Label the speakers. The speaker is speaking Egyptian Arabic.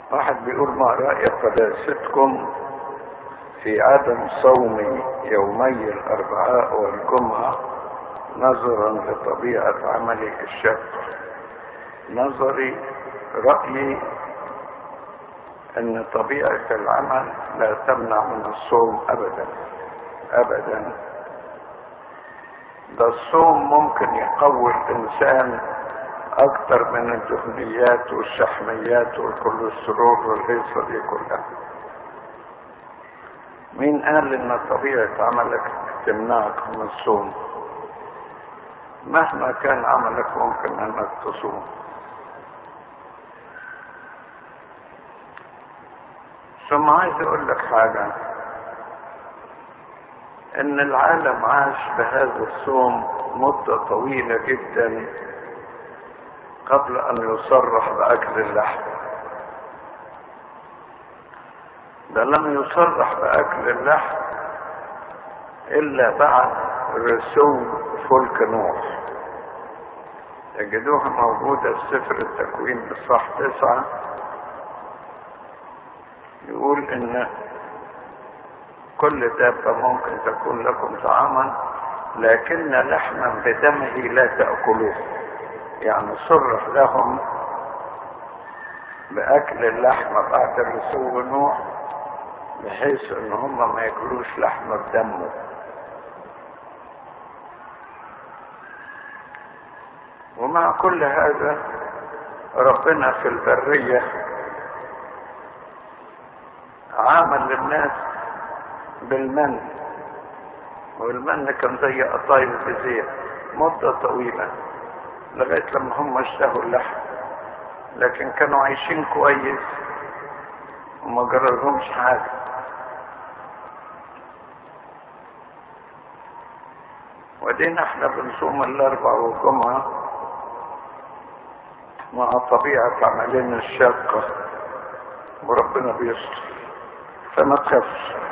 Speaker 1: واحد بيقول ما رأي قداستكم في عدم صوم يومي الأربعاء والجمعة نظرا لطبيعة عملي الشاب نظري رأيي أن طبيعة العمل لا تمنع من الصوم أبدا أبدا ده الصوم ممكن يقوي الإنسان أكتر من الدهنيات والشحميات والكوليسترول والهيصة دي كلها مين قال ان طبيعة عملك تمنعك من الصوم مهما كان عملك ممكن انك تصوم ثم عايز اقول لك حاجة ان العالم عاش بهذا الصوم مدة طويلة جدا قبل ان يصرح باكل اللحم ده لم يصرح باكل اللحم الا بعد رسوم فلك نوح تجدوها موجودة في سفر التكوين اصحاح تسعة يقول ان كل دابة ممكن تكون لكم طعاما لكن لحما بدمه لا تأكلوه يعني صرح لهم بأكل اللحمة بعد رسول نوح بحيث ان هم ما ياكلوش لحمة بدمه ومع كل هذا ربنا في البرية عامل للناس بالمن والمن كان زي قطايف بزيت مدة طويلة لغاية لما هم اشتهوا اللحم لكن كانوا عايشين كويس وما جرالهمش حاجة ودينا احنا بنصوم الاربع والجمعة مع طبيعة عملنا الشاقة وربنا بيستر فما تخافش